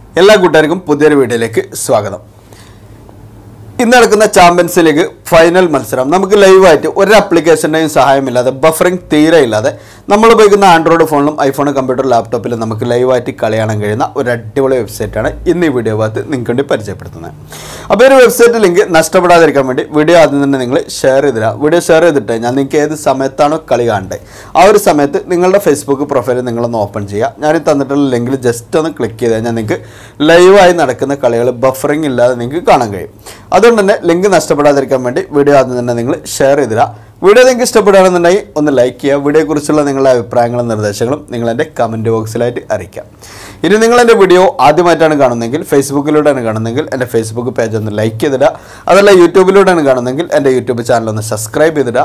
എല്ലാ കൂട്ടുകാർക്കും പുതിയൊരു വീഡിയോയിലേക്ക് സ്വാഗതം ഇന്ന് നടക്കുന്ന ചാമ്പ്യൻസ് ലീഗ് ഫൈനൽ മത്സരം നമുക്ക് ലൈവായിട്ട് ഒരു ആപ്ലിക്കേഷൻ്റെയും സഹായമില്ലാതെ ബഫറിംഗ് തീരെ ഇല്ലാതെ നമ്മൾ ഉപയോഗിക്കുന്ന ആൻഡ്രോയിഡ് ഫോണിലും ഐഫോൺ കമ്പ്യൂട്ടർ ലാപ്ടോപ്പിലും നമുക്ക് ലൈവായിട്ട് കളി കാണാൻ കഴിയുന്ന ഒരു അടിപൊളി വെബ്സൈറ്റാണ് ഇന്ന് ഈ വീഡിയോ ഭാഗത്ത് നിങ്ങൾക്ക് വേണ്ടി പരിചയപ്പെടുത്തുന്നത് അപ്പോൾ ഒരു വെബ്സൈറ്റ് ലിങ്ക് നഷ്ടപ്പെടാതിരിക്കാൻ വേണ്ടി വീഡിയോ ആദ്യം തന്നെ നിങ്ങൾ ഷെയർ ചെയ്തില്ല വീഡിയോ ഷെയർ ചെയ്തിട്ട് ഞാൻ നിങ്ങൾക്ക് ഏത് സമയത്താണോ കളി കാണേണ്ടത് ആ ഒരു സമയത്ത് നിങ്ങളുടെ ഫേസ്ബുക്ക് പ്രൊഫൈൽ നിങ്ങളൊന്ന് ഓപ്പൺ ചെയ്യുക ഞാൻ ഈ തന്നിട്ടുള്ള ലിങ്കിൽ ജസ്റ്റ് ഒന്ന് ക്ലിക്ക് ചെയ്ത് കഴിഞ്ഞാൽ നിങ്ങൾക്ക് ലൈവായി നടക്കുന്ന കളികൾ ബഫറിംഗ് ഇല്ലാതെ നിങ്ങൾക്ക് കാണാൻ കഴിയും അതുകൊണ്ട് തന്നെ ലിങ്ക് നഷ്ടപ്പെടാതിരിക്കാൻ വേണ്ടി വീഡിയോ ആദ്യം തന്നെ നിങ്ങൾ ഷെയർ ചെയ്തില്ല വീഡിയോ നിങ്ങൾക്ക് ഇഷ്ടപ്പെടുകയാണെന്നുണ്ടെങ്കിൽ ഒന്ന് ലൈക്ക് ചെയ്യുക വീഡിയോയെക്കുറിച്ചുള്ള നിങ്ങളുടെ അഭിപ്രായങ്ങളും നിർദ്ദേശങ്ങളും നിങ്ങൾ എൻ്റെ കമൻറ്റ് ബോക്സിലായിട്ട് അറിയിക്കാം ഇനി നിങ്ങൾ എൻ്റെ വീഡിയോ ആദ്യമായിട്ടാണ് കാണുന്നതെങ്കിൽ ഫേസ്ബുക്കിലൂടെയാണ് കാണുന്നതെങ്കിൽ എൻ്റെ ഫേസ്ബുക്ക് പേജ് ഒന്ന് ലൈക്ക് ചെയ്തിടുക അതല്ല യൂട്യൂബിലൂടെയാണ് കാണുന്നതെങ്കിൽ എൻ്റെ യൂട്യൂബ് ചാനൽ ഒന്ന് സബ്സ്ക്രൈബ് ചെയ്തിടുക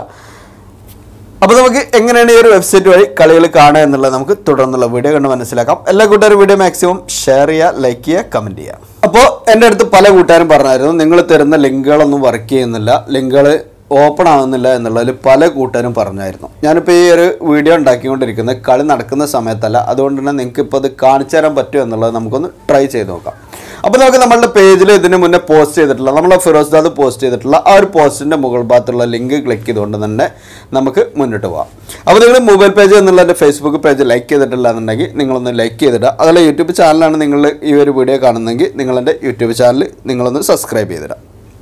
അപ്പോൾ നമുക്ക് എങ്ങനെയാണ് ഈ ഒരു വെബ്സൈറ്റ് വഴി കളികൾ കാണുക എന്നുള്ളത് നമുക്ക് തുടർന്നുള്ള വീഡിയോ കണ്ട് മനസ്സിലാക്കാം എല്ലാ കൂട്ടുകാരും വീഡിയോ മാക്സിമം ഷെയർ ചെയ്യുക ലൈക്ക് ചെയ്യുക കമൻറ്റ് ചെയ്യുക അപ്പോൾ എൻ്റെ അടുത്ത് പല കൂട്ടുകാരും പറഞ്ഞായിരുന്നു നിങ്ങൾ തരുന്ന ലിങ്കുകളൊന്നും വർക്ക് ചെയ്യുന്നില്ല ലിങ്കുകൾ ഓപ്പൺ ആവുന്നില്ല എന്നുള്ളതിൽ പല കൂട്ടുകാരും പറഞ്ഞായിരുന്നു ഞാനിപ്പോൾ ഈ ഒരു വീഡിയോ ഉണ്ടാക്കിക്കൊണ്ടിരിക്കുന്നത് കളി നടക്കുന്ന സമയത്തല്ല അതുകൊണ്ട് തന്നെ നിങ്ങൾക്ക് ഇപ്പോൾ അത് കാണിച്ചു തരാൻ പറ്റുമോ എന്നുള്ളത് നമുക്കൊന്ന് ട്രൈ ചെയ്ത് നോക്കാം അപ്പോൾ നമുക്ക് നമ്മളുടെ പേജിൽ ഇതിന് മുന്നേ പോസ്റ്റ് ചെയ്തിട്ടുള്ള നമ്മളെ ഫിറോസ് ദാദ് പോസ്റ്റ് ചെയ്തിട്ടുള്ള ആ ഒരു പോസ്റ്റിൻ്റെ മുകൾ ഭാഗത്തുള്ള ലിങ്ക് ക്ലിക്ക് ചെയ്തുകൊണ്ട് തന്നെ നമുക്ക് മുന്നോട്ട് പോകാം അപ്പോൾ നിങ്ങൾ മൊബൈൽ പേജ് എന്നുള്ള എൻ്റെ ഫേസ്ബുക്ക് പേജ് ലൈക്ക് ചെയ്തിട്ടില്ല എന്നുണ്ടെങ്കിൽ നിങ്ങളൊന്ന് ലൈക്ക് ചെയ്തിടുക അതല്ല യൂട്യൂബ് ചാനലാണ് നിങ്ങൾ ഈ ഒരു വീഡിയോ കാണുന്നതെങ്കിൽ നിങ്ങളെൻ്റെ യൂട്യൂബ് ചാനൽ നിങ്ങളൊന്ന് സബ്സ്ക്രൈബ് ചെയ്തിടുക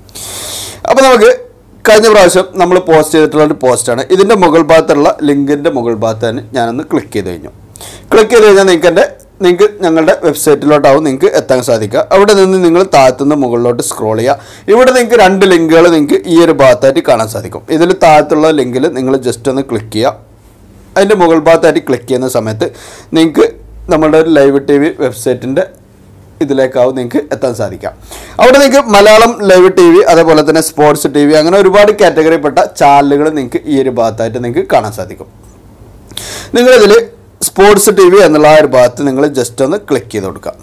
അപ്പോൾ നമുക്ക് കഴിഞ്ഞ പ്രാവശ്യം നമ്മൾ പോസ്റ്റ് ചെയ്തിട്ടുള്ള ഒരു പോസ്റ്റാണ് ഇതിൻ്റെ മുകൾ ഭാഗത്തുള്ള ലിങ്കിൻ്റെ മുകൾ ഭാഗത്ത് തന്നെ ഞാനൊന്ന് ക്ലിക്ക് ചെയ്ത് കഴിഞ്ഞു ക്ലിക്ക് ചെയ്ത് കഴിഞ്ഞാൽ നിങ്ങൾക്ക് എൻ്റെ നിങ്ങൾക്ക് ഞങ്ങളുടെ വെബ്സൈറ്റിലോട്ടാവും നിങ്ങൾക്ക് എത്താൻ സാധിക്കുക അവിടെ നിന്ന് നിങ്ങൾ താഴത്തുനിന്ന് മുകളിലോട്ട് സ്ക്രോൾ ചെയ്യുക ഇവിടെ നിങ്ങൾക്ക് രണ്ട് ലിങ്കുകൾ നിങ്ങൾക്ക് ഈ ഒരു ഭാഗത്തായിട്ട് കാണാൻ സാധിക്കും ഇതിൽ താഴത്തുള്ള ലിങ്കിൽ നിങ്ങൾ ജസ്റ്റ് ഒന്ന് ക്ലിക്ക് ചെയ്യുക അതിൻ്റെ മുകൾ ഭാഗത്തായിട്ട് ക്ലിക്ക് ചെയ്യുന്ന സമയത്ത് നിങ്ങൾക്ക് നമ്മുടെ ഒരു ലൈവ് ടി വി വെബ്സൈറ്റിൻ്റെ ഇതിലേക്കാവും നിങ്ങൾക്ക് എത്താൻ സാധിക്കാം അവിടെ നിങ്ങൾക്ക് മലയാളം ലൈവ് ടി വി അതേപോലെ തന്നെ സ്പോർട്സ് ടി വി അങ്ങനെ ഒരുപാട് കാറ്റഗറിപ്പെട്ട ചാനലുകൾ നിങ്ങൾക്ക് ഈ ഒരു ഭാഗത്തായിട്ട് നിങ്ങൾക്ക് കാണാൻ സാധിക്കും നിങ്ങളിതിൽ സ്പോർട്സ് ടി വി എന്നുള്ള ആ ഒരു ഭാഗത്ത് നിങ്ങൾ ജസ്റ്റ് ഒന്ന് ക്ലിക്ക് ചെയ്ത് കൊടുക്കുക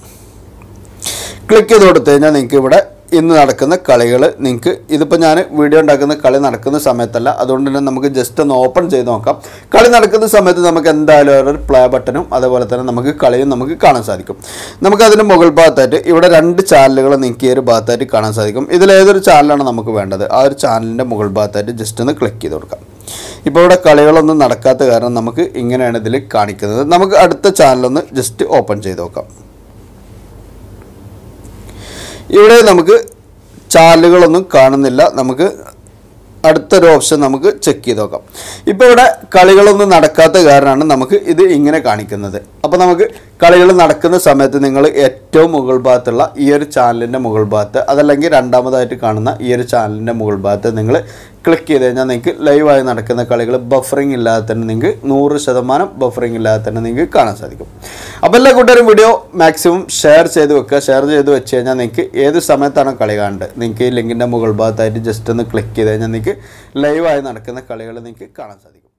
ക്ലിക്ക് ചെയ്ത് കൊടുത്തു കഴിഞ്ഞാൽ നിങ്ങൾക്ക് ഇവിടെ ഇന്ന് നടക്കുന്ന കളികൾ നിങ്ങൾക്ക് ഇതിപ്പോൾ ഞാൻ വീഡിയോ ഉണ്ടാക്കുന്ന കളി നടക്കുന്ന സമയത്തല്ല അതുകൊണ്ട് തന്നെ നമുക്ക് ജസ്റ്റ് ഒന്ന് ഓപ്പൺ ചെയ്ത് നോക്കാം കളി നടക്കുന്ന സമയത്ത് നമുക്ക് എന്തായാലും ഒരു പ്ലേ ബട്ടണും അതേപോലെ തന്നെ നമുക്ക് കളിയും നമുക്ക് കാണാൻ സാധിക്കും നമുക്ക് അതിന് മുകൾ ഭാഗത്തായിട്ട് ഇവിടെ രണ്ട് ചാനലുകൾ നിങ്ങൾക്ക് ഈ ഒരു ഭാഗത്തായിട്ട് കാണാൻ സാധിക്കും ഇതിൽ ഏതൊരു ചാനലാണ് നമുക്ക് വേണ്ടത് ആ ഒരു ചാനലിൻ്റെ മുകൾ ഭാഗത്തായിട്ട് ജസ്റ്റ് ഒന്ന് ക്ലിക്ക് ചെയ്ത് കൊടുക്കാം ഇപ്പോൾ ഇവിടെ കളികളൊന്നും നടക്കാത്ത കാരണം നമുക്ക് ഇങ്ങനെയാണ് ഇതിൽ കാണിക്കുന്നത് നമുക്ക് അടുത്ത ചാനലൊന്ന് ജസ്റ്റ് ഓപ്പൺ ചെയ്ത് നോക്കാം ഇവിടെ നമുക്ക് ചാനലുകളൊന്നും കാണുന്നില്ല നമുക്ക് അടുത്തൊരു ഓപ്ഷൻ നമുക്ക് ചെക്ക് ചെയ്ത് നോക്കാം ഇപ്പോൾ ഇവിടെ കളികളൊന്നും നടക്കാത്ത കാരണമാണ് നമുക്ക് ഇത് ഇങ്ങനെ കാണിക്കുന്നത് അപ്പോൾ നമുക്ക് കളികൾ നടക്കുന്ന സമയത്ത് നിങ്ങൾ ഏറ്റവും മുകൾ ഭാഗത്തുള്ള ഈ ഒരു ചാനലിൻ്റെ മുകൾ ഭാഗത്ത് അതല്ലെങ്കിൽ രണ്ടാമതായിട്ട് കാണുന്ന ഈ ഒരു ചാനലിൻ്റെ മുകൾ ഭാഗത്ത് നിങ്ങൾ ക്ലിക്ക് ചെയ്ത് കഴിഞ്ഞാൽ നിങ്ങൾക്ക് ലൈവായി നടക്കുന്ന കളികൾ ബഫറിംഗ് ഇല്ലാതെ തന്നെ നിങ്ങൾക്ക് നൂറ് ശതമാനം ബഫറിംഗ് ഇല്ലാതെ തന്നെ നിങ്ങൾക്ക് കാണാൻ സാധിക്കും അപ്പോൾ എല്ലാ കൂട്ടുകാരും വീഡിയോ മാക്സിമം ഷെയർ ചെയ്ത് വെക്കുക ഷെയർ ചെയ്ത് വെച്ച് കഴിഞ്ഞാൽ നിങ്ങൾക്ക് ഏത് സമയത്താണോ കളി കാണേണ്ടത് നിങ്ങൾക്ക് ഈ ലിങ്കിൻ്റെ മുകൾ ഭാഗത്തായിട്ട് ജസ്റ്റ് ഒന്ന് ക്ലിക്ക് ചെയ്ത് കഴിഞ്ഞാൽ നിങ്ങൾക്ക് ലൈവായി നടക്കുന്ന കളികൾ നിങ്ങൾക്ക് കാണാൻ സാധിക്കും